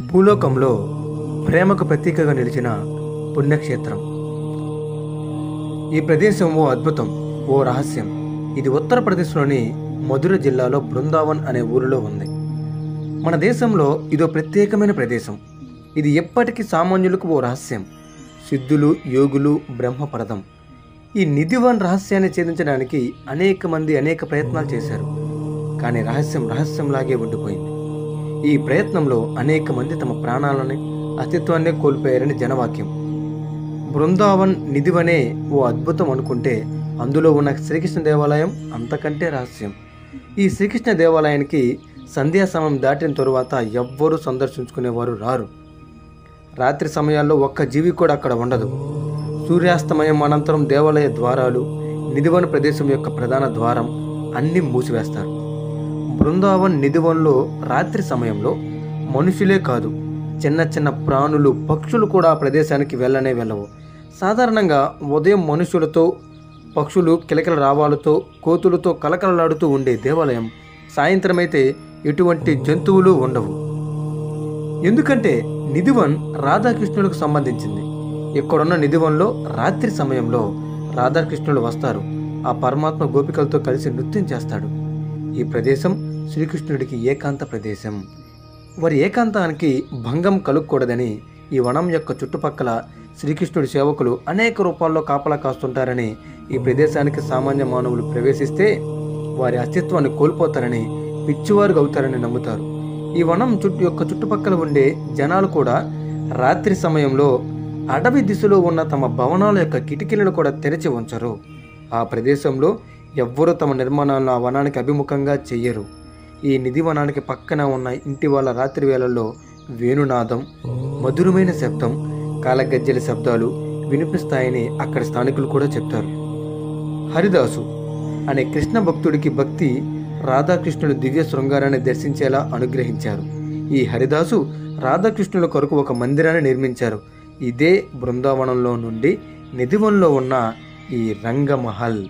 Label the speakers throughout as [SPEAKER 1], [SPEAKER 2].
[SPEAKER 1] భూలోకంలో ప్రేమకు ప్రతీకగా నిలిచిన పుణ్యక్షేత్రం ఈ ప్రదేశం ఓ అద్భుతం ఓ రహస్యం ఇది ఉత్తరప్రదేశ్లోని మధుర జిల్లాలో బృందావన్ అనే ఊరిలో ఉంది మన దేశంలో ఇదో ప్రత్యేకమైన ప్రదేశం ఇది ఎప్పటికీ సామాన్యులకు ఓ రహస్యం సిద్ధులు యోగులు బ్రహ్మపరదం ఈ నిధివన్ రహస్యాన్ని ఛేదించడానికి అనేక మంది అనేక ప్రయత్నాలు చేశారు కానీ రహస్యం రహస్యంలాగే ఉండిపోయింది ఈ ప్రయత్నంలో అనేక మంది తమ ప్రాణాలని అస్తిత్వాన్ని కోల్పోయారని జనవాక్యం బృందావన్ నిధివనే ఓ అద్భుతం అనుకుంటే అందులో ఉన్న శ్రీకృష్ణ దేవాలయం అంతకంటే రహస్యం ఈ శ్రీకృష్ణ దేవాలయానికి సంధ్యా సమయం దాటిన తరువాత ఎవ్వరూ సందర్శించుకునేవారు రారు రాత్రి సమయాల్లో ఒక్క జీవి కూడా అక్కడ ఉండదు సూర్యాస్తమయం అనంతరం దేవాలయ ద్వారాలు నిధివన్ ప్రదేశం యొక్క ప్రధాన ద్వారం అన్నీ మూసివేస్తారు బృందావన్ నిధివన్లో రాత్రి సమయంలో మనుషులే కాదు చిన్న చిన్న ప్రాణులు పక్షులు కూడా ఆ ప్రదేశానికి వెళ్ళనే వెళ్ళవు సాధారణంగా ఉదయం మనుషులతో పక్షులు కిలకిల రావాలతో కోతులతో కలకలలాడుతూ ఉండే దేవాలయం సాయంత్రం అయితే ఎటువంటి జంతువులు ఉండవు ఎందుకంటే నిధివన్ రాధాకృష్ణులకు సంబంధించింది ఇక్కడున్న నిధివన్లో రాత్రి సమయంలో రాధాకృష్ణులు వస్తారు ఆ పరమాత్మ గోపికలతో కలిసి నృత్యం చేస్తాడు ఈ ప్రదేశం శ్రీకృష్ణుడికి ఏకాంత ప్రదేశం వారి ఏకాంతానికి భంగం కలుగకూడదని ఈ వనం యొక్క చుట్టుపక్కల శ్రీకృష్ణుడి సేవకులు అనేక రూపాల్లో కాపలా కాస్తుంటారని ఈ ప్రదేశానికి సామాన్య మానవులు ప్రవేశిస్తే వారి అస్తిత్వాన్ని కోల్పోతారని పిచ్చివారు అవుతారని నమ్ముతారు ఈ వనం చుట్టూ యొక్క చుట్టుపక్కల ఉండే జనాలు కూడా రాత్రి సమయంలో అడవి దిశలో ఉన్న తమ భవనాల యొక్క కిటికీలను కూడా తెరిచి ఉంచరు ఆ ప్రదేశంలో ఎవ్వరూ తమ నిర్మాణాలను ఆ వనానికి అభిముఖంగా చెయ్యరు ఈ నిధి వనానికి పక్కన ఉన్న ఇంటి వాళ్ళ రాత్రి వేళల్లో వేణునాదం మధురమైన శబ్దం కాలగజ్జల శబ్దాలు వినిపిస్తాయని అక్కడి స్థానికులు కూడా చెప్తారు హరిదాసు అనే కృష్ణ భక్తుడికి భక్తి రాధాకృష్ణుడు దివ్య శృంగారాన్ని దర్శించేలా అనుగ్రహించారు ఈ హరిదాసు రాధాకృష్ణుల కొరకు ఒక మందిరాన్ని నిర్మించారు ఇదే బృందావనంలో నుండి నిధివన్లో ఉన్న ఈ రంగమహల్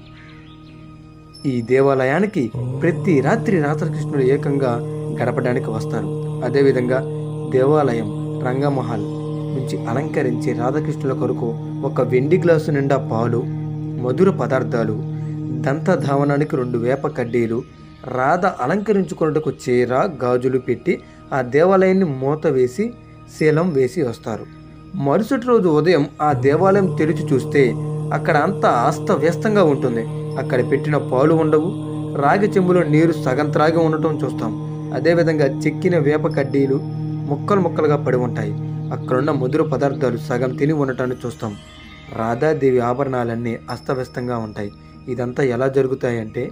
[SPEAKER 1] ఈ దేవాలయానికి ప్రతి రాత్రి రాధాకృష్ణుడు ఏకంగా గడపడానికి వస్తారు అదేవిధంగా దేవాలయం రంగమహల్ నుంచి అలంకరించి రాధాకృష్ణుల కొరకు ఒక వెండి గ్లాసు నిండా పాలు మధుర పదార్థాలు దంతధావనానికి రెండు వేప కడ్డీలు రాధ అలంకరించుకున్నట్టుకు చీర గాజులు పెట్టి ఆ దేవాలయాన్ని మూత వేసి శీలం వేసి వస్తారు మరుసటి రోజు ఉదయం ఆ దేవాలయం తెరిచి చూస్తే అక్కడ అంతా అస్తవ్యస్తంగా ఉంటుంది అక్కడ పెట్టిన పాలు ఉండవు రాగి చెంబులో నీరు సగం త్రాగి ఉండటం చూస్తాం అదేవిధంగా చెక్కిన వేప కడ్డీలు ముక్కలు ముక్కలుగా పడి ఉంటాయి అక్కడున్న మధుర పదార్థాలు సగం తిని ఉండటాన్ని చూస్తాం రాధాదేవి ఆభరణాలన్నీ అస్తవ్యస్తంగా ఉంటాయి ఇదంతా ఎలా జరుగుతాయంటే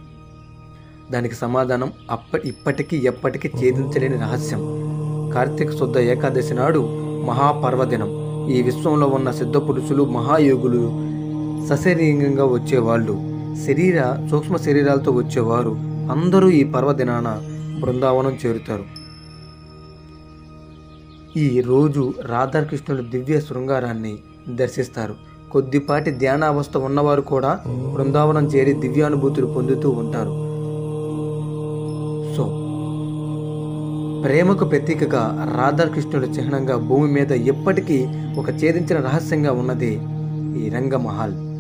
[SPEAKER 1] దానికి సమాధానం అప్ప ఇప్పటికీ ఎప్పటికీ ఛేదించలేని రహస్యం కార్తీక శుద్ధ ఏకాదశి నాడు మహాపర్వదినం ఈ విశ్వంలో ఉన్న సిద్ధ పురుషులు మహాయోగులు సశరీరంగా వచ్చేవాళ్ళు శరీర సూక్ష్మ శరీరాలతో వచ్చేవారు అందరూ ఈ పర్వదినాన బృందావనం చేరుతారు ఈ రోజు రాధాకృష్ణుల దివ్య శృంగారాన్ని దర్శిస్తారు కొద్దిపాటి ధ్యానావస్థ ఉన్నవారు కూడా బృందావనం చేరి దివ్యానుభూతులు పొందుతూ ఉంటారు సో ప్రేమకు ప్రతీకగా రాధాకృష్ణుల చిహ్నంగా భూమి మీద ఎప్పటికీ ఒక ఛేదించిన రహస్యంగా ఉన్నది ఈ రంగమహల్